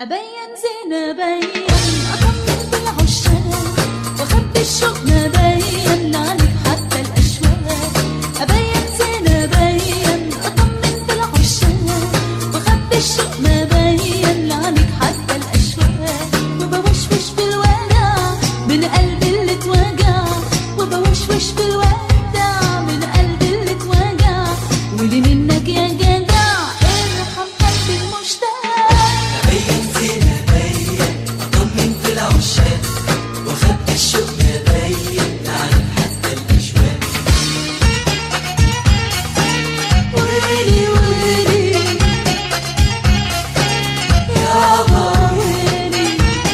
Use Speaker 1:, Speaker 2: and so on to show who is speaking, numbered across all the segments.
Speaker 1: أبين زين أبين أطمن بالعشاق وأخبي الشوق ما بين عليك حتى الأشواق أبين زين أبين أطمن بالعشاق وأخبي الشوق ما بين عليك حتى الأشواق وبوشوش بالوداع من قلبي اللي اتوجع وبوشوش بالوداع من قلبي اللي اتوجع ولي منك يا جدع ارحم قلبي المشتاق
Speaker 2: أبين زين أبين أطمن في العشاق وأخبي الشوق أبين أعرف حتى الأشواق
Speaker 1: ويلي ويلي يابا ويلي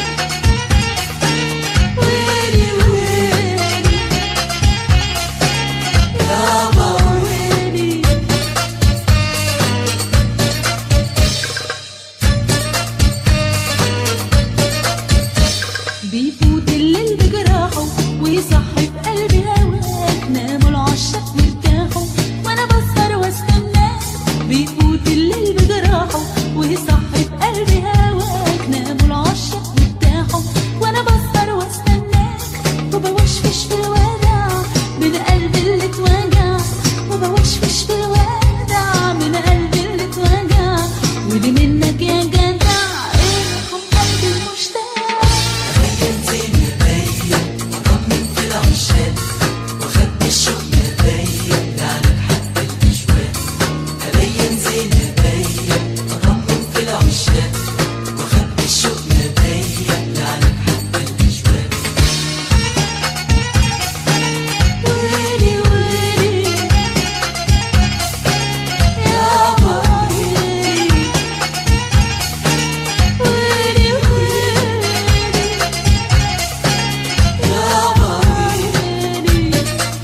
Speaker 1: ويلي ويلي يابا ويلي بيفوت الليل بجراحه ويصحي في قلبي هواك ناموا العشاق وارتاحوا وانا بسهر واستناك بيفوت الليل بجراحه ويصحي في قلبي هواك ناموا العشاق وارتاحوا وانا بسهر واستناك وبوشفش في الوداع من قلبي اللي اتوجع وبوشفش في الوداع من قلبي اللي اتوجع ودي منك يا جدع ارحم قلبي المشتاق
Speaker 2: أبين زين أبين أطمن في العشاق وأخبي الشوق أبين أعرف حتى الأشواق أبين زين أبين أطمن في العشاق وأخبي الشوق أبين أعرف حتى الأشواق
Speaker 1: ويلي ويلي يابا ويلي ويلي ويلي يابا ويلي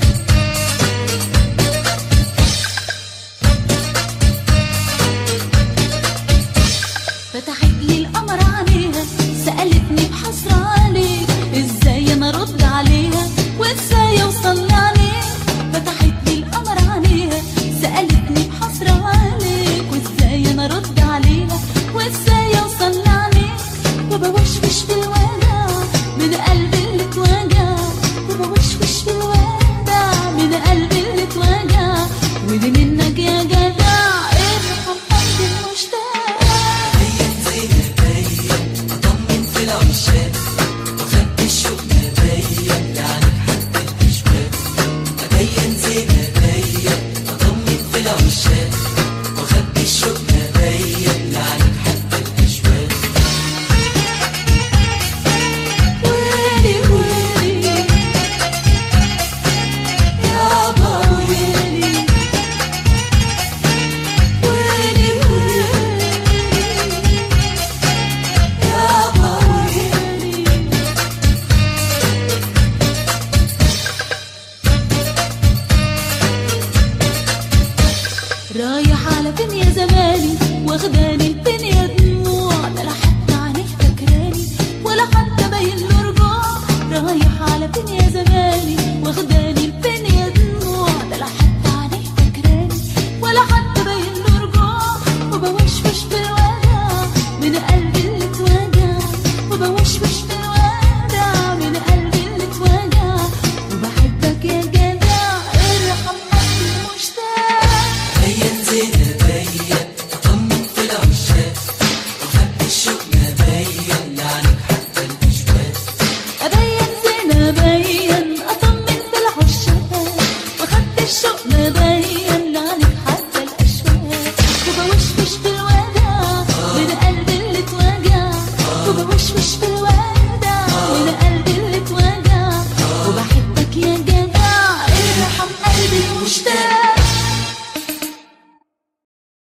Speaker 1: فتحت لي القمر عليها سألتني بحسرة عليك ازاي انا ارد عليها وازاي اوصل عليك فتحت لي القمر عليها سألتني بحسرة عليك وازاي انا ارد عليها وازاي اوصل عليك وبوشوش في الوداع من قلبي اللي اتوجع وبوشوش في الوداع من قلبي اللي اتوجع ودي منك يا جدع ارحم قلبي المشتاق
Speaker 2: أبين زين أبين أطمن في العشاق وأخبي الشوق أبين أعرف حتى الأشواق أبين زين أبين أطمن في العشاق وأخبي الشوق أبين أعرف حتى الأشواق
Speaker 1: ويلي ويلي يابا ويلي ويلي ويلي يابا ويلي رايح على فين يا زماني واخداني فين يا دموع ده لا حتى عينيك فاكراني ولا حتى باين له رجوع رايح على فين يا زماني واخداني